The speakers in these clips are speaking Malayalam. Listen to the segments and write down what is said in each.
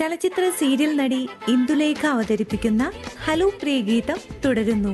ചലച്ചിത്ര സീരിയൽ നടി ഇന്ദുലേഖ അവതരിപ്പിക്കുന്ന ഹലോ പ്രിയ ഗീതം തുടരുന്നു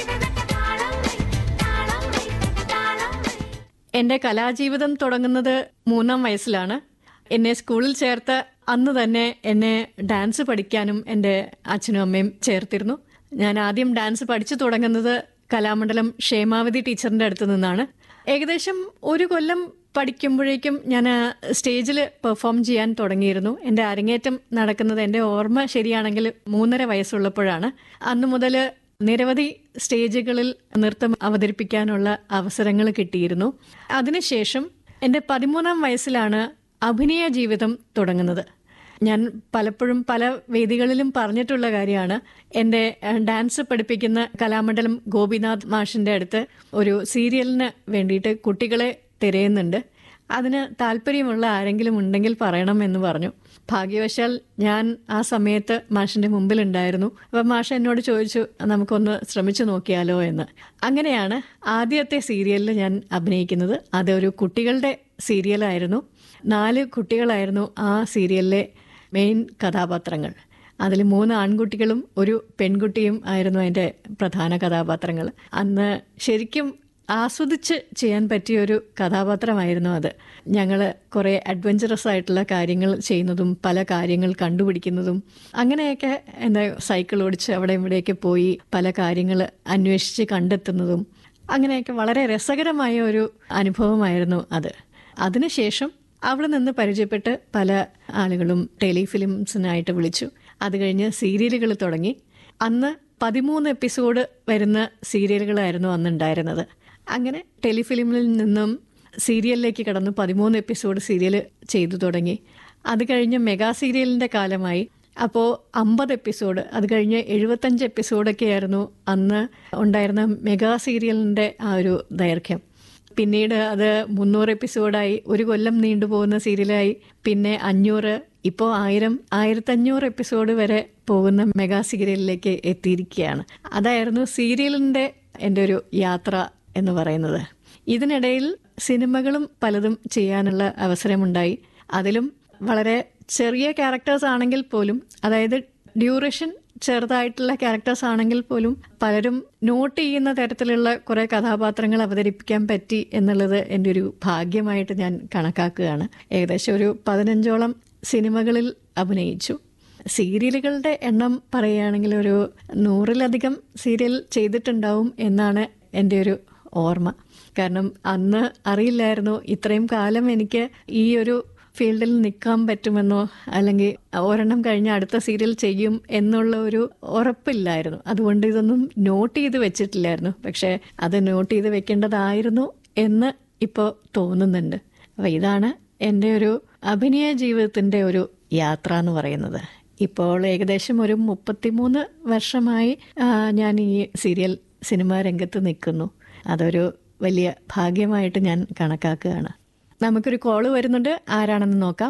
എന്റെ കലാജീവിതം തുടങ്ങുന്നത് മൂന്നാം വയസ്സിലാണ് എന്നെ സ്കൂളിൽ ചേർത്ത് അന്ന് തന്നെ എന്നെ ഡാൻസ് പഠിക്കാനും എൻ്റെ അച്ഛനും അമ്മയും ചേർത്തിരുന്നു ഞാൻ ആദ്യം ഡാൻസ് പഠിച്ചു തുടങ്ങുന്നത് കലാമണ്ഡലം ക്ഷേമാവതി ടീച്ചറിന്റെ അടുത്ത് നിന്നാണ് ഏകദേശം ഒരു കൊല്ലം പഠിക്കുമ്പോഴേക്കും ഞാൻ സ്റ്റേജിൽ പെർഫോം ചെയ്യാൻ തുടങ്ങിയിരുന്നു എൻ്റെ അരങ്ങേറ്റം നടക്കുന്നത് എൻ്റെ ഓർമ്മ ശരിയാണെങ്കിൽ മൂന്നര വയസ്സുള്ളപ്പോഴാണ് അന്നു മുതൽ നിരവധി സ്റ്റേജുകളിൽ നൃത്തം അവതരിപ്പിക്കാനുള്ള അവസരങ്ങൾ കിട്ടിയിരുന്നു അതിനുശേഷം എൻ്റെ പതിമൂന്നാം വയസ്സിലാണ് അഭിനയ ജീവിതം തുടങ്ങുന്നത് ഞാൻ പലപ്പോഴും പല വേദികളിലും പറഞ്ഞിട്ടുള്ള കാര്യമാണ് എൻ്റെ ഏഹ്, ഡാൻസ് പഠിപ്പിക്കുന്ന കലാമണ്ഡലം ഗോപിനാഥ് മാഷിൻ്റെ അടുത്ത് ഒരു സീരിയലിന് വേണ്ടിയിട്ട് കുട്ടികളെ തിരയുന്നുണ്ട് അതിന് താല്പര്യമുള്ള ആരെങ്കിലും ഉണ്ടെങ്കിൽ പറയണം എന്ന് പറഞ്ഞു ഭാഗ്യവശാൽ ഞാൻ ആ സമയത്ത് മാഷിന്റെ മുമ്പിലുണ്ടായിരുന്നു അപ്പം മാഷ് എന്നോട് ചോദിച്ചു നമുക്കൊന്ന് ശ്രമിച്ചു നോക്കിയാലോ എന്ന് അങ്ങനെയാണ് ആദ്യത്തെ സീരിയലിൽ ഞാൻ അഭിനയിക്കുന്നത് അതൊരു കുട്ടികളുടെ സീരിയലായിരുന്നു നാല് കുട്ടികളായിരുന്നു ആ സീരിയലിലെ മെയിൻ കഥാപാത്രങ്ങൾ അതിൽ മൂന്ന് ആൺകുട്ടികളും ഒരു പെൺകുട്ടിയും ആയിരുന്നു അതിൻ്റെ പ്രധാന കഥാപാത്രങ്ങൾ അന്ന് ശരിക്കും ആസ്വദിച്ച് ചെയ്യാൻ പറ്റിയ ഒരു കഥാപാത്രമായിരുന്നു അത് ഞങ്ങൾ കുറേ അഡ്വഞ്ചറസ് ആയിട്ടുള്ള കാര്യങ്ങൾ ചെയ്യുന്നതും പല കാര്യങ്ങൾ കണ്ടുപിടിക്കുന്നതും അങ്ങനെയൊക്കെ എന്താ സൈക്കിൾ ഓടിച്ച് അവിടെ ഇവിടെയൊക്കെ പോയി പല കാര്യങ്ങൾ അന്വേഷിച്ച് കണ്ടെത്തുന്നതും അങ്ങനെയൊക്കെ വളരെ രസകരമായ ഒരു അനുഭവമായിരുന്നു അത് അതിനുശേഷം അവിടെ നിന്ന് പരിചയപ്പെട്ട് പല ആളുകളും ടെലിഫിലിംസിനായിട്ട് വിളിച്ചു അത് കഴിഞ്ഞ് സീരിയലുകൾ തുടങ്ങി അന്ന് പതിമൂന്ന് എപ്പിസോഡ് വരുന്ന സീരിയലുകളായിരുന്നു അന്നുണ്ടായിരുന്നത് അങ്ങനെ ടെലിഫിലിമിൽ നിന്നും സീരിയലിലേക്ക് കടന്നു പതിമൂന്ന് എപ്പിസോഡ് സീരിയൽ ചെയ്തു തുടങ്ങി അത് കഴിഞ്ഞ് മെഗാ സീരിയലിൻ്റെ കാലമായി അപ്പോൾ അമ്പത് എപ്പിസോഡ് അത് കഴിഞ്ഞ് എഴുപത്തഞ്ച് എപ്പിസോഡൊക്കെ ആയിരുന്നു അന്ന് ഉണ്ടായിരുന്ന മെഗാ സീരിയലിൻ്റെ ആ ഒരു ദൈർഘ്യം പിന്നീട് അത് മുന്നൂറ് എപ്പിസോഡായി ഒരു കൊല്ലം നീണ്ടുപോകുന്ന സീരിയലായി പിന്നെ അഞ്ഞൂറ് ഇപ്പോൾ ആയിരം ആയിരത്തഞ്ഞൂറ് എപ്പിസോഡ് വരെ പോകുന്ന മെഗാ സീരിയലിലേക്ക് എത്തിയിരിക്കുകയാണ് അതായിരുന്നു സീരിയലിൻ്റെ എൻ്റെ ഒരു യാത്ര എന്ന് പറയുന്നത് ഇതിനിടയിൽ സിനിമകളും പലതും ചെയ്യാനുള്ള അവസരമുണ്ടായി അതിലും വളരെ ചെറിയ ക്യാരക്ടേഴ്സ് ആണെങ്കിൽ പോലും അതായത് ഡ്യൂറേഷൻ ചെറുതായിട്ടുള്ള ക്യാരക്ടേഴ്സ് ആണെങ്കിൽ പോലും പലരും നോട്ട് ചെയ്യുന്ന തരത്തിലുള്ള കുറെ കഥാപാത്രങ്ങൾ അവതരിപ്പിക്കാൻ പറ്റി എന്നുള്ളത് എൻ്റെ ഒരു ഭാഗ്യമായിട്ട് ഞാൻ കണക്കാക്കുകയാണ് ഏകദേശം ഒരു പതിനഞ്ചോളം സിനിമകളിൽ അഭിനയിച്ചു സീരിയലുകളുടെ എണ്ണം പറയുകയാണെങ്കിൽ ഒരു നൂറിലധികം സീരിയൽ ചെയ്തിട്ടുണ്ടാവും എന്നാണ് എൻ്റെ ഒരു ഓർമ്മ കാരണം അന്ന് അറിയില്ലായിരുന്നു ഇത്രയും കാലം എനിക്ക് ഈ ഒരു ഫീൽഡിൽ നിൽക്കാൻ പറ്റുമെന്നോ അല്ലെങ്കിൽ ഒരെണ്ണം കഴിഞ്ഞ് അടുത്ത സീരിയൽ ചെയ്യും എന്നുള്ള ഒരു ഉറപ്പില്ലായിരുന്നു അതുകൊണ്ട് ഇതൊന്നും നോട്ട് ചെയ്ത് വെച്ചിട്ടില്ലായിരുന്നു പക്ഷേ അത് നോട്ട് ചെയ്ത് വെക്കേണ്ടതായിരുന്നു എന്ന് ഇപ്പോൾ തോന്നുന്നുണ്ട് അപ്പോൾ ഇതാണ് എൻ്റെ ഒരു അഭിനയ ജീവിതത്തിൻ്റെ ഒരു യാത്ര എന്ന് പറയുന്നത് ഇപ്പോൾ ഏകദേശം ഒരു മുപ്പത്തിമൂന്ന് വർഷമായി ആ, ഞാൻ ഈ സീരിയൽ സിനിമാ രംഗത്ത് നിൽക്കുന്നു അതൊരു വലിയ ഭാഗ്യമായിട്ട് ഞാൻ കണക്കാക്കുകയാണ് നമുക്കൊരു കോള് വരുന്നുണ്ട് ആരാണെന്ന് നോക്കാം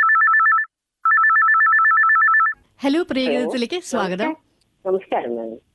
ഹലോ പ്രിയഗീതത്തിലേക്ക് സ്വാഗതം നമസ്കാരം മാം